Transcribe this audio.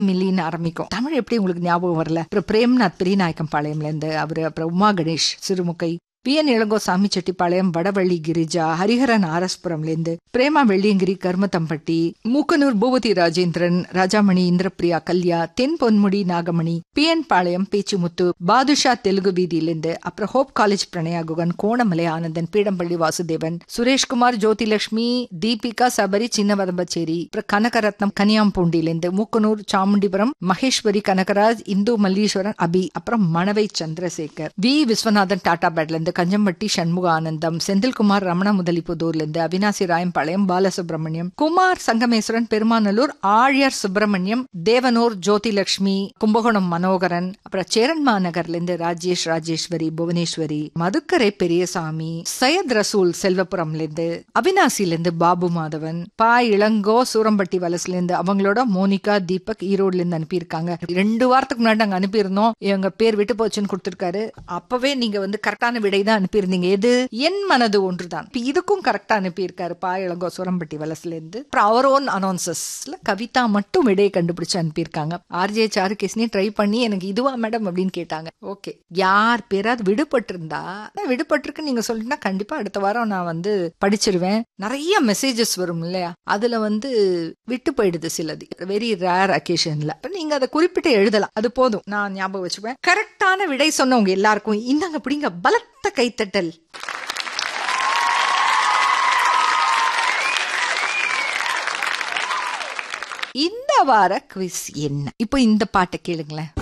மில்லின்னு ஆரம்பிக்கும் தமிழ் எப்படி உங்களுக்கு ஞாபகம் வரல அப்புறம் பிரேம்நாத் பெரியநாயக்கம் பாளையம்ல இருந்து அவரு அப்புறம் உமா கணேஷ் சிறுமுகை பி என் இளங்கோ சாமி செட்டிப்பாளையம் வடவள்ளி கிரிஜா ஹரிஹரன் ஆரஸ்புரம்லேருந்து பிரேமா வெள்ளியங்கிரி கர்மத்தம்பட்டி மூக்கனூர் பூபதி ராஜேந்திரன் ராஜாமணி இந்திரபிரியா கல்யா தென் பொன்முடி நாகமணி பி என் பாளையம் பேச்சுமுத்து பாதுஷா தெலுங்கு வீதியிலிருந்து அப்புறம் ஹோப் காலேஜ் பிரணயா குகன் கோணமலை ஆனந்தன் பீடம்பள்ளி வாசுதேவன் சுரேஷ்குமார் ஜோதிலட்சுமி தீபிகா சபரி சின்னவதம்பச்சேரி அப்புறம் கனகரத்னம் கனியாம்பூண்டியிலிருந்து மூக்கனூர் சாமுண்டிபுரம் மகேஸ்வரி கனகராஜ் இந்து மல்லீஸ்வரன் அபி அப்புறம் மணவை சந்திரசேகர் வி விஸ்வநாதன் டாடா பேட்ல இருந்து கஞ்சம்பட்டி சண்முக ஆனந்தம் செந்தில்குமார் ரமண முதலிப்புதூர்ல இருந்து அவினாசி ராயம்பாளையம் பாலசுப்ரமணியம் குமார் சங்கமேஸ்வரன் பெருமாநல்லூர் ஆழியர் சுப்பிரமணியம் தேவனூர் ஜோதிலட்சுமி கும்பகோணம் மனோகரன் அப்புறம் சேரன்மா நகர்ல இருந்து ராஜேஷ் ராஜேஸ்வரி புவனேஸ்வரி மதுக்கரை பெரியசாமி சையத் ரசூல் செல்வபுரம்ல இருந்து அவினாசில இருந்து பாபு மாதவன் பா இளங்கோ சூரம்பட்டி வலசுல இருந்து அவங்களோட மோனிகா தீபக் ஈரோட்ல இருந்து அனுப்பியிருக்காங்க ரெண்டு வாரத்துக்கு முன்னாடி நாங்க அனுப்பியிருந்தோம் எங்க பேர் விட்டு போச்சுன்னு கொடுத்திருக்காரு அப்பவே நீங்க வந்து கரெக்டான விடை தான் அனுப்பியிருந்தீங்க எது என் மனது ஒன்றுதான் இப்ப இதுக்கும் கரெக்டா அனுப்பியிருக்காரு பா இளங்கோ சூரம்பட்டி வலசுல இருந்து அப்புறம் அவர் ஓன் அனௌன்சஸ்ல கவிதா மட்டும் விடையை கண்டுபிடிச்சு அனுப்பியிருக்காங்க ஆர்ஜே சாருகேஸ்னி ட்ரை பண்ணி எனக்கு இதுவா மேடம் அப்படின்னு கேட்டாங்க ஓகே யார் பேராவது விடுபட்டு இருந்தா விடுபட்டிருக்கு நீங்க சொல்லிட்டா கண்டிப்பா அடுத்த வாரம் நான் வந்து படிச்சிருவேன் நிறைய மெசேஜஸ் வரும் இல்லையா அதுல வந்து விட்டு போயிடுது சிலது வெரி ரேர் அக்கேஷன்ல நீங்க அதை குறிப்பிட்டு எழுதலாம் அது போதும் நான் ஞாபகம் வச்சுப்பேன் கரெக்டான விடை சொன்னவங்க எல்லாருக்கும் இந்தாங்க பிடிங்க பலத்த கைத்தட்டல் இந்த வார குவிஸ் என்ன இப்போ இந்த பாட்டை கேளுங்களேன்